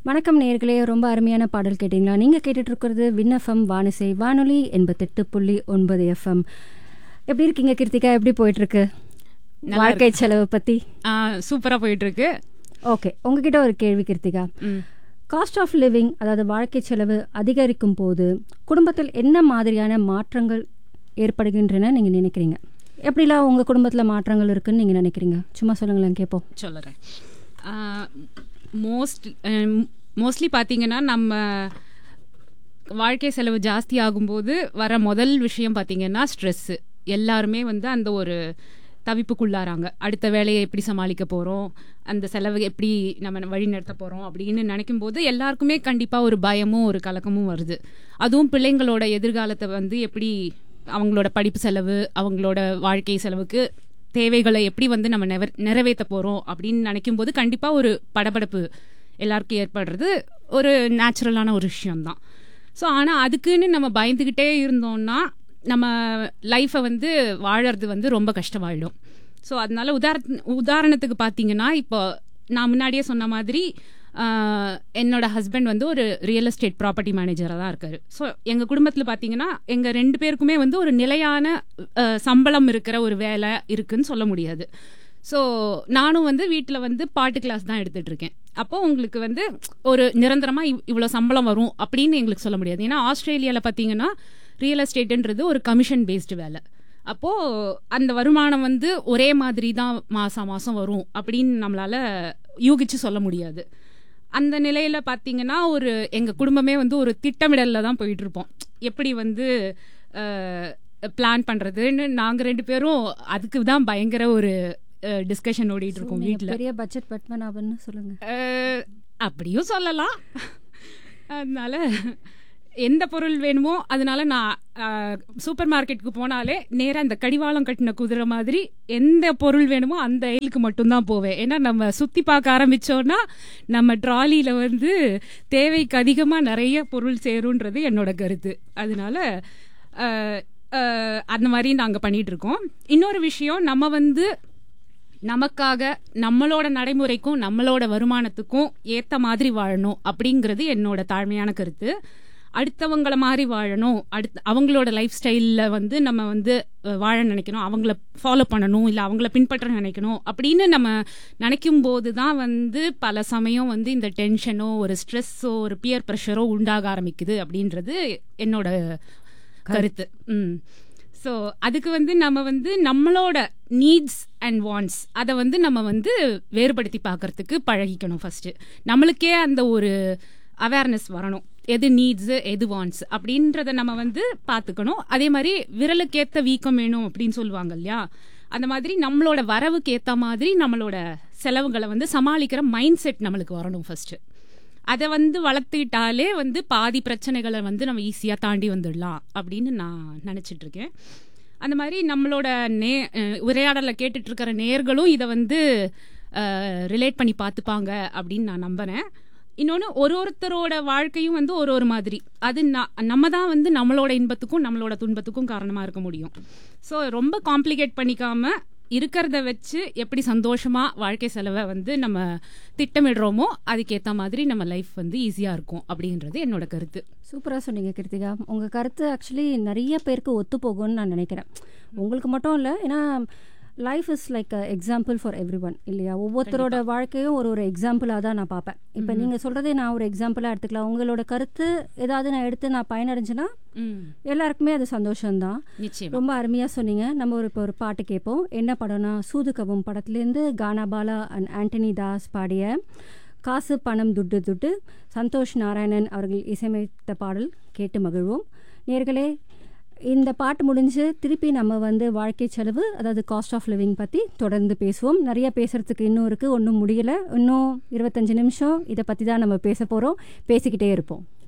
வணக்கம் நேர்களே ரொம்ப அருமையான பாடல் கேட்டிங்களா நீங்கள் கேட்டுட்டு இருக்கிறது விண்ணஃபம் வானிசை வானொலி எண்பத்தெட்டு புள்ளி ஒன்பது எஃப்எம் எப்படி இருக்கீங்க கிருத்திகா எப்படி போயிட்டுருக்கு வாழ்க்கை செலவு பற்றி சூப்பராக போயிட்டு இருக்கு ஓகே உங்ககிட்ட ஒரு கேள்வி கிருத்திகா ம். காஸ்ட் ஆஃப் லிவிங் அதாவது வாழ்க்கை செலவு அதிகரிக்கும் போது குடும்பத்தில் என்ன மாதிரியான மாற்றங்கள் ஏற்படுகின்றன நீங்கள் நினைக்கிறீங்க எப்படிலாம் உங்கள் குடும்பத்தில் மாற்றங்கள் இருக்குன்னு நீங்கள் நினைக்கிறீங்க சும்மா சொல்லுங்களேன் கேட்போம் சொல்லுறேன் மோஸ்ட் மோஸ்ட்லி பார்த்தீங்கன்னா நம்ம வாழ்க்கை செலவு ஜாஸ்தி ஆகும்போது வர முதல் விஷயம் பார்த்தீங்கன்னா ஸ்ட்ரெஸ்ஸு எல்லாருமே வந்து அந்த ஒரு தவிப்புக்குள்ளாராங்க அடுத்த வேலையை எப்படி சமாளிக்க போகிறோம் அந்த செலவு எப்படி நம்ம வழி நடத்த போகிறோம் அப்படின்னு நினைக்கும் போது எல்லாருக்குமே கண்டிப்பாக ஒரு பயமும் ஒரு கலக்கமும் வருது அதுவும் பிள்ளைங்களோட எதிர்காலத்தை வந்து எப்படி அவங்களோட படிப்பு செலவு அவங்களோட வாழ்க்கை செலவுக்கு தேவைகளை எப்படி வந்து நம்ம நெவர் நிறைவேற்ற போகிறோம் அப்படின்னு நினைக்கும் போது கண்டிப்பாக ஒரு படபடப்பு எல்லாருக்கும் ஏற்படுறது ஒரு நேச்சுரலான ஒரு விஷயம்தான் ஸோ ஆனால் அதுக்குன்னு நம்ம பயந்துக்கிட்டே இருந்தோம்னா நம்ம லைஃப்பை வந்து வாழறது வந்து ரொம்ப கஷ்டமாயிடும் ஸோ அதனால உதார உதாரணத்துக்கு பார்த்தீங்கன்னா இப்போ நான் முன்னாடியே சொன்ன மாதிரி ஆஹ், என்னோட ஹஸ்பண்ட் வந்து ஒரு ரியல் எஸ்டேட் ப்ராப்பர்ட்டி மேனேஜராக தான் இருக்காரு ஸோ எங்கள் குடும்பத்தில் பார்த்தீங்கன்னா எங்கள் ரெண்டு பேருக்குமே வந்து ஒரு நிலையான ஆஹ், சம்பளம் இருக்கிற ஒரு வேலை இருக்குன்னு சொல்ல முடியாது ஸோ நானும் வந்து வீட்டில் வந்து பாட்டு கிளாஸ் தான் எடுத்துட்டு இருக்கேன் அப்போ உங்களுக்கு வந்து ஒரு நிரந்தரமாக இவ் இவ்வளோ சம்பளம் வரும் அப்படின்னு எங்களுக்கு சொல்ல முடியாது ஏன்னா ஆஸ்திரேலியாவில் பார்த்தீங்கன்னா ரியல் எஸ்டேட்டுன்றது ஒரு கமிஷன் பேஸ்டு வேலை அப்போது அந்த வருமானம் வந்து ஒரே மாதிரி தான் மாதம் மாதம் வரும் அப்படின்னு நம்மளால யூகிச்சு சொல்ல முடியாது அந்த நிலையில பார்த்தீங்கன்னா ஒரு எங்கள் குடும்பமே வந்து ஒரு திட்டமிடலில் தான் போயிட்டு இருப்போம் எப்படி வந்து பிளான் பண்ணுறதுன்னு நாங்கள் ரெண்டு பேரும் அதுக்கு தான் பயங்கர ஒரு டிஸ்கஷன் ஓடிட்டு இருக்கோம் நீங்க வீட்டில் பெரிய பட்ஜெட் பத்மநாபன்னு சொல்லுங்க அஹ், அப்படியும் சொல்லலாம் அதனால எந்த பொருள் வேணுமோ அதனால நான் சூப்பர் மார்க்கெட்டுக்கு போனாலே நேராக இந்த கடிவாளம் கட்டின குதிரை மாதிரி எந்த பொருள் வேணுமோ அந்த இதுக்கு மட்டும்தான் போவேன் ஏன்னா நம்ம சுற்றி பார்க்க ஆரம்பிச்சோன்னா நம்ம ட்ராலியில் வந்து தேவைக்கு அதிகமாக நிறைய பொருள் சேருன்றது என்னோட கருத்து அதனால அஹ், அஹ், அந்த மாதிரி நாங்கள் பண்ணிட்டு இருக்கோம் இன்னொரு விஷயம் நம்ம வந்து நமக்காக நம்மளோட நடைமுறைக்கும் நம்மளோட வருமானத்துக்கும் ஏத்த மாதிரி வாழணும் அப்படிங்கிறது என்னோட தாழ்மையான கருத்து அடுத்தவங்கள மாதிரி வாழணும் அடுத்த அவங்களோட லைஃப் ஸ்டைலில் வந்து நம்ம வந்து அஹ், வாழ நினைக்கணும் அவங்கள ஃபாலோ பண்ணணும் இல்லை அவங்கள பின்பற்ற நினைக்கணும் அப்படின்னு நம்ம நினைக்கும் போது தான் வந்து பல சமயம் வந்து இந்த டென்ஷனோ ஒரு ஸ்ட்ரெஸ்ஸோ ஒரு பியர் ப்ரெஷரோ உண்டாக ஆரம்பிக்குது அப்படின்றது என்னோட கருத்து ம் ஸோ அதுக்கு வந்து நம்ம வந்து நம்மளோட நீட்ஸ் அண்ட் வாண்ட்ஸ் அதை வந்து நம்ம வந்து வேறுபடுத்தி பார்க்கறதுக்கு பழகிக்கணும் ஃபர்ஸ்ட் நம்மளுக்கே அந்த ஒரு அவேர்னஸ் வரணும் எது நீட்ஸு எது வாண்ட்ஸ் அப்படின்றத நம்ம வந்து பார்த்துக்கணும் அதே மாதிரி விரலுக்கேத்த வீக்கம் வேணும் அப்படின்னு சொல்லுவாங்க இல்லையா அந்த மாதிரி நம்மளோட வரவுக்கு ஏற்ற மாதிரி நம்மளோட செலவுகளை வந்து சமாளிக்கிற மைண்ட் செட் நம்மளுக்கு வரணும் ஃபர்ஸ்ட் அதை வந்து வளர்த்துக்கிட்டாலே வந்து பாதி பிரச்சனைகளை வந்து நம்ம ஈஸியாக தாண்டி வந்துடலாம் அப்படின்னு நான் நினச்சிட்டு இருக்கேன் அந்த மாதிரி நம்மளோட நே அஹ் உரையாடலை கேட்டுட்டு இருக்கிற நேர்களும் இதை வந்து ரிலேட் பண்ணி பார்த்துப்பாங்க அப்படின்னு நான் நம்புறேன் இன்னொன்று ஒரு ஒருத்தரோட வாழ்க்கையும் வந்து ஒரு ஒரு மாதிரி அது ந- நம்ம தான் வந்து நம்மளோட இன்பத்துக்கும் நம்மளோட துன்பத்துக்கும் காரணமாக இருக்க முடியும் ஸோ ரொம்ப காம்ப்ளிகேட் பண்ணிக்காம இருக்கிறத வச்சு எப்படி சந்தோஷமா வாழ்க்கை செலவை வந்து நம்ம திட்டமிடுறோமோ அதுக்கேற்ற மாதிரி நம்ம லைஃப் வந்து ஈஸியாக இருக்கும் அப்படின்றது என்னோட கருத்து சூப்பராக சொன்னீங்க கிருத்திகா உங்கள் கருத்து ஆக்சுவலி நிறைய பேருக்கு ஒத்து போகும்னு நான் நினைக்கிறேன் உங்களுக்கு மட்டும் இல்லை ஏன்னா life is like example for every one இல்லையா ஒவ்வொருத்தரோட வாழ்க்கையும் ஒரு ஒரு எக்ஸாம்பிளாக தான் நான் பார்ப்பேன் இப்போ நீங்கள் சொல்கிறதே நான் ஒரு எக்ஸாம்பிளாக எடுத்துக்கலாம் உங்களோட கருத்து ஏதாவது நான் எடுத்து நான் பயனடைஞ்சேன்னா ம் எல்லாருக்குமே அது சந்தோஷம்தான் நிச்சயம் ரொம்ப அருமையாக சொன்னீங்க நம்ம ஒரு இப்போ ஒரு பாட்டு கேட்போம் என்ன படம்னா சூதுகவும் படத்துலேருந்து கானா பாலா அண்ட் ஆண்டனி தாஸ் பாடிய காசு பணம் துட்டு துட்டு சந்தோஷ் நாராயணன் அவர்கள் இசையமைத்த பாடல் கேட்டு மகிழ்வோம் நேர்களே இந்த பாட்டு முடிஞ்சு திருப்பி நம்ம வந்து வாழ்க்கை செலவு அதாவது காஸ்ட் ஆஃப் லிவிங் பற்றி தொடர்ந்து பேசுவோம் நிறைய பேசுகிறதுக்கு இன்னும் இருக்குது ஒன்றும் முடியலை இன்னும் இருபத்தஞ்சு நிமிஷம் இதை பற்றி தான் நம்ம பேச போகிறோம் பேசிக்கிட்டே இருப்போம்